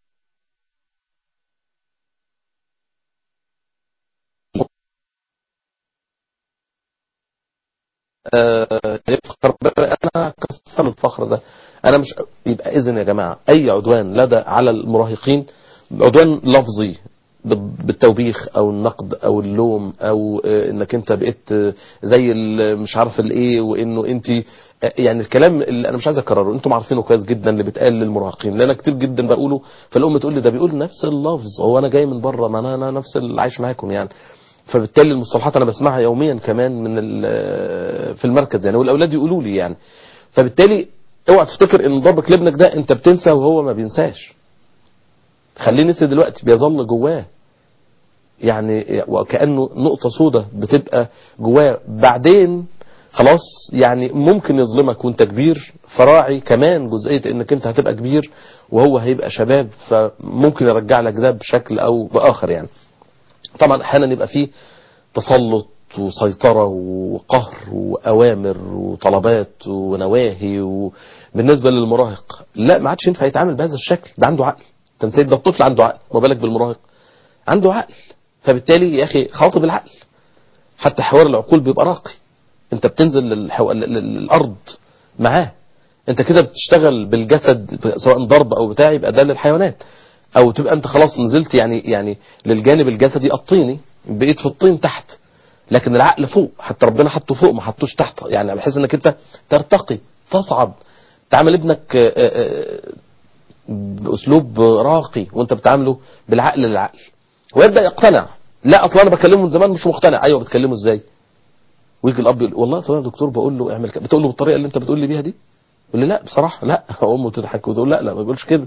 آه، يفخر بقى انا كسر الفخر ده انا مش يبقى اذن يا جماعه اي عدوان لدى على المراهقين عدوان لفظي بال- بالتوبيخ او النقد او اللوم او آه، انك انت بقيت آه، زي ال- مش عارف الايه وانه انت آه، يعني الكلام اللي انا مش عايز اكرره انتم عارفينه كويس جدا اللي بيتقال للمراهقين لان انا كتير جدا بقوله فالام تقول لي ده بيقول نفس اللفظ هو انا جاي من بره ما انا انا نفس اللي عايش معاكم يعني فبالتالي المصطلحات انا بسمعها يوميا كمان من ال- في المركز يعني والاولاد يقولوا لي يعني فبالتالي اوعى تفتكر ان ضربك لابنك ده انت بتنسى وهو ما بينساش خليه نسي دلوقتي بيظل جواه يعني وكانه نقطه سودة بتبقى جواه بعدين خلاص يعني ممكن يظلمك وانت كبير فراعي كمان جزئيه انك انت هتبقى كبير وهو هيبقى شباب فممكن يرجع لك ده بشكل او باخر يعني طبعا احيانا يبقى فيه تسلط وسيطرة وقهر وأوامر وطلبات ونواهي وبالنسبة للمراهق لا ما عادش ينفع يتعامل بهذا الشكل ده عنده عقل انت نسيت ده الطفل عنده عقل ما بالك بالمراهق عنده عقل فبالتالي يا أخي خاطب العقل حتى حوار العقول بيبقى راقي انت بتنزل للحو... لل- لل- للأرض معاه انت كده بتشتغل بالجسد سواء ضرب او بتاع يبقى ده للحيوانات او تبقى انت خلاص نزلت يعني يعني للجانب الجسدي الطيني بقيت في الطين تحت لكن العقل فوق حتى ربنا حطه فوق ما حطوش تحت يعني بحيث انك انت ترتقي تصعد تعامل ابنك آه، آه، باسلوب راقي وانت بتعامله بالعقل للعقل ويبدا يقتنع لا اصلا انا بكلمه من زمان مش مقتنع ايوه بتكلمه ازاي ويجي الاب يقول والله اصل انا دكتور بقول له اعمل كده بتقول له بالطريقه اللي انت بتقول لي بيها دي يقول لي لا بصراحه لا امه تضحك وتقول لا لا ما بيقولش كده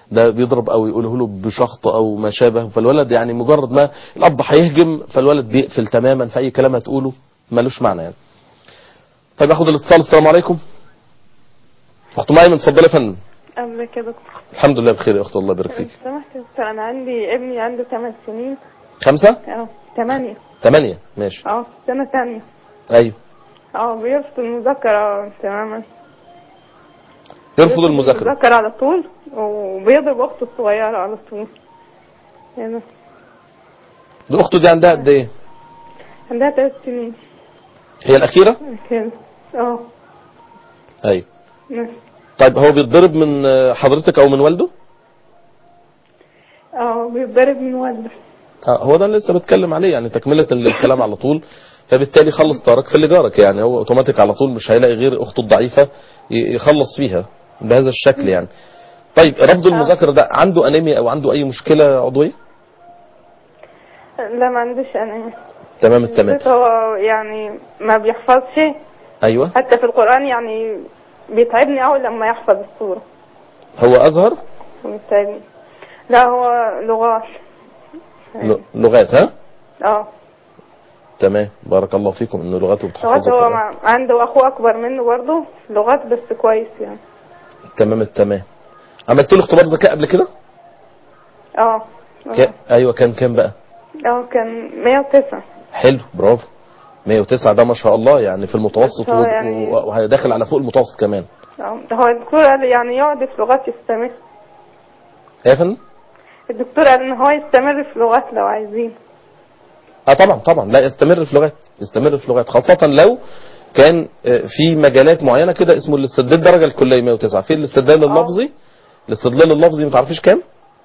ده بيضرب او يقوله له بشخط او ما شابه فالولد يعني مجرد ما الاب هيهجم فالولد بيقفل تماما في اي كلام هتقوله ملوش معنى يعني طيب اخد الاتصال السلام عليكم اخت مايمن اتفضلي يا فندم
قبلك يا دكتور
الحمد لله بخير يا اخت الله يبارك
لو
فيك
سمحت يا دكتور انا عندي ابني عنده 8 سنين
خمسة
اه 8
ثمانية ماشي
اه سنة ثانية
ايوه
اه بيرفض المذاكرة تماما
يرفض المذاكرة
المذاكرة على طول وبيضرب اخته الصغيرة على طول يعني
دي اخته دي عندها قد ايه
عندها 3 سنين
هي الاخيرة
كده اه
ايوه
بس.
طيب هو بيتضرب من آه، حضرتك او من والده
اه بيتضرب من والده
آه، هو ده اللي لسه بتكلم عليه يعني تكملة للكلام على طول فبالتالي خلص طارك في اللي جارك يعني هو اوتوماتيك على طول مش هيلاقي غير اخته الضعيفة ي- يخلص فيها بهذا الشكل يعني طيب رفض المذاكرة ده عنده انيميا او عنده اي مشكلة عضوية
لا ما عندوش انا
تمام التمام
بس هو يعني ما بيحفظش
ايوه
حتى في القرآن يعني بيتعبني أوي لما يحفظ السورة
هو ازهر
بيتعبني لا هو لغات
ل- لغات ها
اه
تمام بارك الله فيكم ان لغاته
لغات
بتحفظ
هو
القرآن.
مع... عنده أخوه أكبر منه برضه لغات بس كويس يعني
تمام التمام عملت له اختبار ذكاء قبل كده
اه
ك... ايوه كان كام بقى
اه كان 109
حلو برافو 109 ده ما شاء الله يعني في المتوسط
هو
و-
يعني-
و- وهيدخل على فوق المتوسط كمان
اه ده هو الدكتور قال يعني يقعد في لغات يستمر
ايه يا فندم
الدكتور قال ان هو يستمر في لغات لو عايزين
اه طبعا طبعا لا يستمر في لغات يستمر في لغات خاصة لو كان آه، في مجالات معينة كده اسمه الاستدلال الدرجة الكلية 109 في الاستدلال اللفظي الاستدلال اللفظي ما تعرفيش كام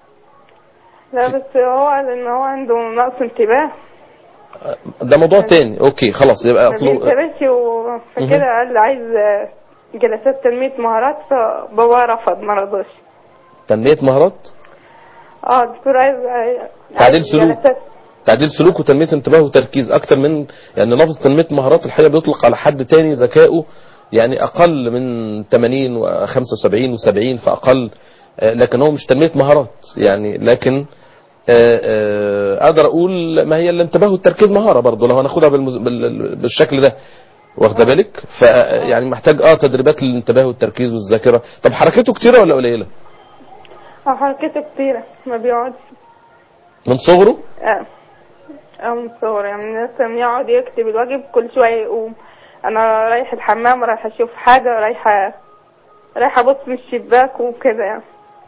لا بس هو قال ان هو عنده نقص انتباه
ده موضوع تاني اوكي خلاص يبقى
ما
اصله
بينتبهش و- فكده قال عايز جلسات تنمية مهارات فبابا رفض ما رضاش
تنمية مهارات
اه الدكتور عايز
تعديل
عايز
سلوك.
جلسات
تعديل سلوك وتنمية انتباه وتركيز اكتر من يعني لفظ تنمية مهارات الحقيقة بيطلق على حد تاني ذكائه يعني اقل من 80 و75 و70 فاقل آه، لكن هو مش تنمية مهارات يعني لكن آه، آه، اقدر اقول ما هي الانتباه والتركيز مهارة برضه لو هناخدها بالمز... بال... بالشكل ده واخده بالك ف يعني محتاج اه تدريبات للانتباه والتركيز والذاكرة طب حركته كتيرة ولا قليلة
اه حركته كتيرة ما بيقعدش
من صغره
اه اه من صغر يعني مثلا يقعد يكتب الواجب كل شوية يقوم انا رايح الحمام رايح اشوف حاجة رايحة رايحة ابص من الشباك وكده يعني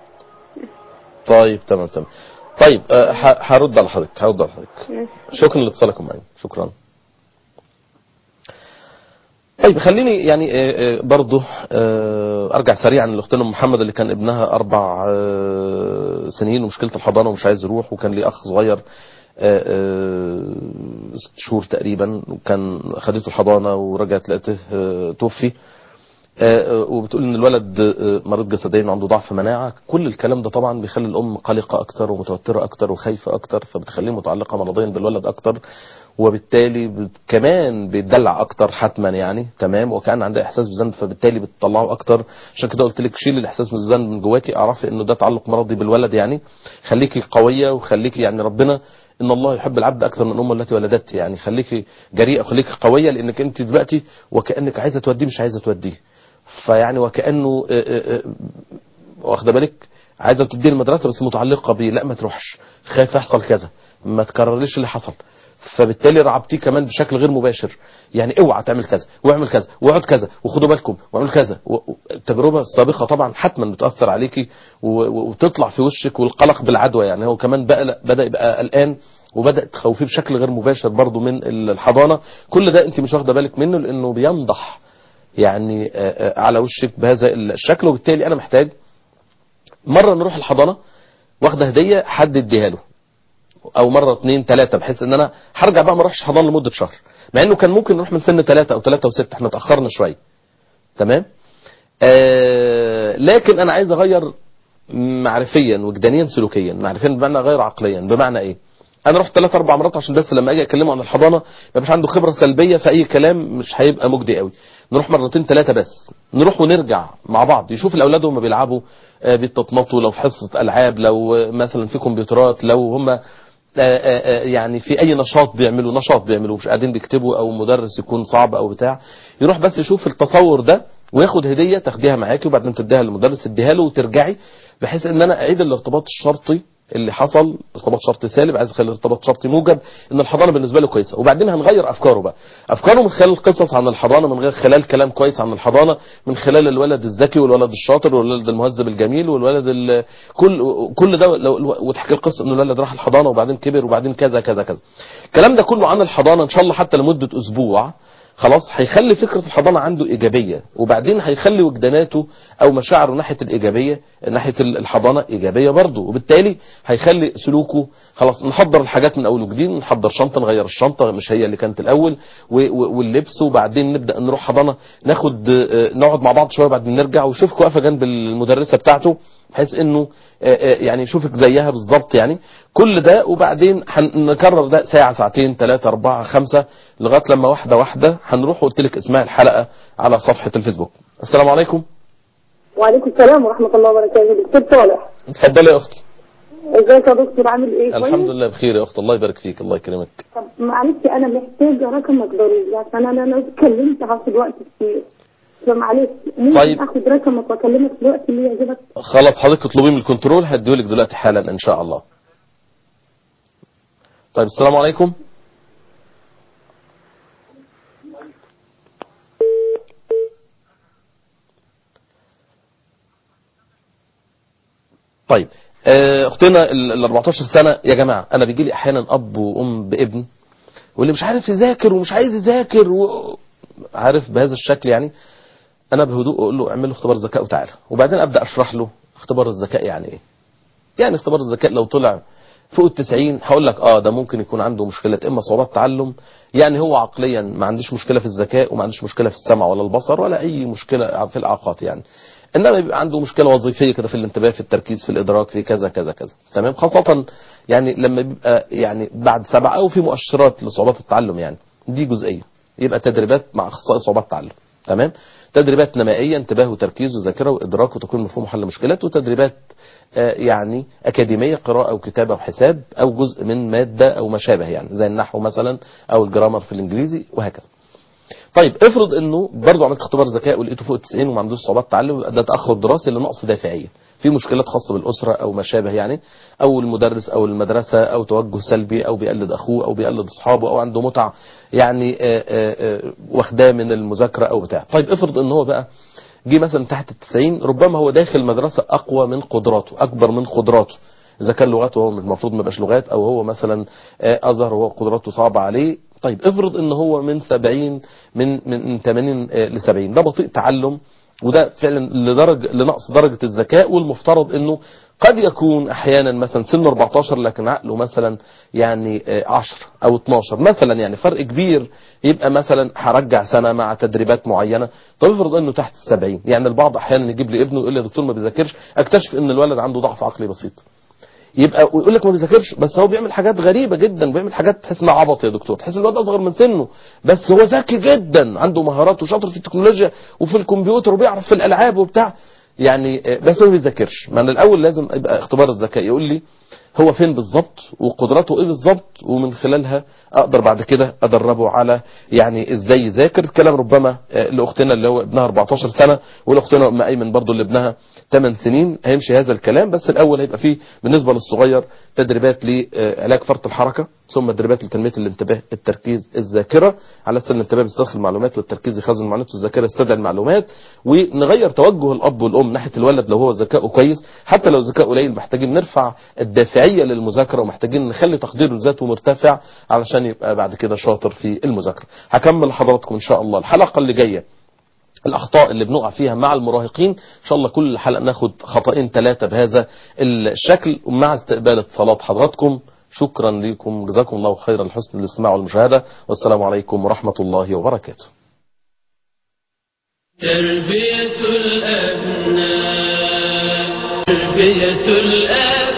طيب تمام تمام طيب آه، ح- هرد على حضرتك هرد على حضرتك
ماشي.
شكرا لاتصالكم معي شكرا طيب خليني يعني آه، آه، برضه آه، ارجع سريعا لاختنا أم محمد اللي كان ابنها اربع آه، سنين ومشكله الحضانه ومش عايز يروح وكان ليه اخ صغير آه، آه، ست شهور تقريبا وكان خدته الحضانه ورجعت لقيته آه، توفي آه، آه، وبتقول ان الولد آه، مريض جسديا وعنده ضعف مناعه كل الكلام ده طبعا بيخلي الام قلقه اكتر ومتوتره اكتر وخايفه اكتر فبتخليه متعلقه مرضيا بالولد اكتر وبالتالي بت- كمان بيتدلع اكتر حتما يعني تمام وكان عندها احساس بالذنب فبالتالي بتطلعه اكتر عشان كده قلت لك شيل الاحساس بالذنب من جواكي اعرفي انه ده تعلق مرضي بالولد يعني خليكي قويه وخليكي يعني ربنا ان الله يحب العبد اكثر من امه التي ولدت يعني خليكي جريئه وخليكي قويه لانك انت دلوقتي وكانك عايزه توديه مش عايزه توديه فيعني وكانه آه، آه، آه، واخده بالك عايزه تديه المدرسه بس متعلقه بيه لا ما تروحش خايف يحصل كذا ما تكررليش اللي حصل فبالتالي رعبتيه كمان بشكل غير مباشر يعني اوعى تعمل كذا واعمل كذا واقعد كذا وخدوا بالكم واعمل كذا و- و- التجربه السابقه طبعا حتما بتاثر عليكي و- و- وتطلع في وشك والقلق بالعدوى يعني هو كمان بقى بدا يبقى قلقان وبدات تخوفيه بشكل غير مباشر برضه من الحضانه كل ده انت مش واخده بالك منه لانه بينضح يعني آه، آه، على وشك بهذا الشكل وبالتالي انا محتاج مره نروح الحضانه واخده هديه حد اديها له او مره اتنين تلاته بحيث ان انا هرجع بقى ما اروحش حضانه لمده شهر مع انه كان ممكن نروح من سن تلاته او تلاته وسته احنا اتاخرنا شويه تمام آه لكن انا عايز اغير معرفيا وجدانيا سلوكيا معرفيا بمعنى غير عقليا بمعنى ايه انا رحت ثلاث اربع مرات عشان بس لما اجي اكلمه عن الحضانه ما يبقاش عنده خبره سلبيه فاي كلام مش هيبقى مجدي قوي نروح مرتين ثلاثه بس نروح ونرجع مع بعض يشوف الاولاد هم بيلعبوا آه، بيتنططوا لو في حصه العاب لو آه، مثلا في كمبيوترات لو هم يعني في اي نشاط بيعملوا نشاط بيعملوا مش قاعدين بيكتبوا او مدرس يكون صعب او بتاع يروح بس يشوف التصور ده وياخد هديه تاخديها معاكي وبعدين تديها للمدرس تديها له وترجعي بحيث ان انا اعيد الارتباط الشرطي اللي حصل ارتباط شرطي سالب عايز اخلي ارتباط شرطي موجب ان الحضانه بالنسبه له كويسه وبعدين هنغير افكاره بقى افكاره من خلال قصص عن الحضانه من غير خلال كلام كويس عن الحضانه من خلال الولد الذكي والولد الشاطر والولد المهذب الجميل والولد ال... كل كل ده لو... وتحكي القصه ان الولد راح الحضانه وبعدين كبر وبعدين كذا كذا كذا الكلام ده كله عن الحضانه ان شاء الله حتى لمده اسبوع خلاص هيخلي فكرة الحضانة عنده إيجابية وبعدين هيخلي وجداناته أو مشاعره ناحية الإيجابية ناحية الحضانة إيجابية برضه وبالتالي هيخلي سلوكه خلاص نحضر الحاجات من أول وجديد نحضر شنطة نغير الشنطة مش هي اللي كانت الأول و- و- واللبس وبعدين نبدأ نروح حضانة ناخد آه، نقعد مع بعض شوية بعدين نرجع ويشوفك واقفة جنب المدرسة بتاعته بحيث انه آه، آه، يعني يشوفك زيها بالظبط يعني كل ده وبعدين هنكرر ده ساعة ساعتين ثلاثة أربعة خمسة لغاية لما واحدة واحدة هنروح وقلت لك اسمها الحلقة على صفحة الفيسبوك السلام عليكم
وعليكم السلام ورحمة الله وبركاته دكتور صالح
اتفضلي يا أختي
ازيك يا دكتور عامل ايه
الحمد لله بخير يا أخت الله يبارك فيك الله يكرمك
طب معلش انا محتاجة رقمك ضروري عشان انا انا اتكلمت هاخد وقت كتير فمعلش ممكن
طيب.
اخد رقمك واكلمك في الوقت اللي يعجبك
خلاص حضرتك اطلبيه من الكنترول هديهولك دلوقتي حالا إن شاء الله طيب السلام عليكم طيب آه، اختنا ال ال 14 سنه يا جماعه انا بيجي لي احيانا اب وام بابن واللي مش عارف يذاكر ومش عايز يذاكر و... عارف بهذا الشكل يعني انا بهدوء اقول له اعمل له اختبار ذكاء وتعالى وبعدين ابدا اشرح له اختبار الذكاء يعني ايه يعني اختبار الذكاء لو طلع فوق ال 90 هقول لك اه ده ممكن يكون عنده مشكله اما صعوبات تعلم يعني هو عقليا ما عندوش مشكله في الذكاء وما عندوش مشكله في السمع ولا البصر ولا اي مشكله في الاعاقات يعني انما يبقى عنده مشكله وظيفيه كده في الانتباه في التركيز في الادراك في كذا كذا كذا تمام خاصه يعني لما بيبقى يعني بعد سبعه او في مؤشرات لصعوبات التعلم يعني دي جزئيه يبقى تدريبات مع اخصائي صعوبات تعلم تمام تدريبات نمائيه انتباه وتركيز وذاكره وادراك وتكوين مفهوم وحل مشكلات وتدريبات آه، يعني أكاديمية قراءة وكتابة وحساب أو جزء من مادة أو ما شابه يعني زي النحو مثلا أو الجرامر في الإنجليزي وهكذا طيب افرض انه برضه عملت اختبار ذكاء ولقيته فوق ال 90 وما عندوش صعوبات تعلم يبقى ده تاخر دراسي لنقص دافعيه في مشكلات خاصه بالاسره او ما شابه يعني او المدرس او المدرسه او توجه سلبي او بيقلد اخوه او بيقلد اصحابه او عنده متع يعني آه، آه، آه، واخداه من المذاكره او بتاع طيب افرض ان هو بقى جه مثلا تحت ال 90 ربما هو داخل مدرسه اقوى من قدراته اكبر من قدراته اذا كان لغات وهو المفروض ما يبقاش لغات او هو مثلا آه، ازهر وهو قدراته صعبه عليه طيب افرض ان هو من 70 من من 80 ل 70 ده بطيء تعلم وده فعلا لدرجه لنقص درجه الذكاء والمفترض انه قد يكون احيانا مثلا سنه 14 لكن عقله مثلا يعني آه، 10 او 12 مثلا يعني فرق كبير يبقى مثلا هرجع سنه مع تدريبات معينه طب افرض انه تحت ال 70 يعني البعض احيانا يجيب لي ابنه يقول لي يا دكتور ما بيذاكرش اكتشف ان الولد عنده ضعف عقلي بسيط يبقى ويقول لك ما بيذاكرش بس هو بيعمل حاجات غريبه جدا بيعمل حاجات تحس انها عبط يا دكتور تحس الواد اصغر من سنه بس هو ذكي جدا عنده مهارات وشاطر في التكنولوجيا وفي الكمبيوتر وبيعرف في الالعاب وبتاع يعني آه، بس هو ما بيذاكرش ما انا الاول لازم يبقى اختبار الذكاء يقول لي هو فين بالظبط وقدراته ايه بالظبط ومن خلالها اقدر بعد كده ادربه على يعني ازاي يذاكر كلام ربما آه، لاختنا اللي هو ابنها 14 سنه ولاختنا ام ايمن برضو اللي ابنها 8 سنين هيمشي هذا الكلام بس الاول هيبقى فيه بالنسبه للصغير تدريبات لعلاج فرط الحركه ثم تدريبات لتنميه الانتباه التركيز الذاكره على اساس الانتباه بيستدخل المعلومات والتركيز يخزن المعلومات والذاكره يستدعي المعلومات ونغير توجه الاب والام ناحيه الولد لو هو ذكاؤه كويس حتى لو ذكاؤه قليل محتاجين نرفع الدافعيه للمذاكره ومحتاجين نخلي تقديره لذاته مرتفع علشان يبقى بعد كده شاطر في المذاكره هكمل لحضراتكم ان شاء الله الحلقه اللي جايه الاخطاء اللي بنقع فيها مع المراهقين ان شاء الله كل حلقه ناخد خطأين ثلاثه بهذا الشكل ومع استقبال اتصالات حضراتكم شكرا لكم جزاكم الله خيرا لحسن الاستماع والمشاهده والسلام عليكم ورحمه الله وبركاته
تربية الأبناء تربية الأبناء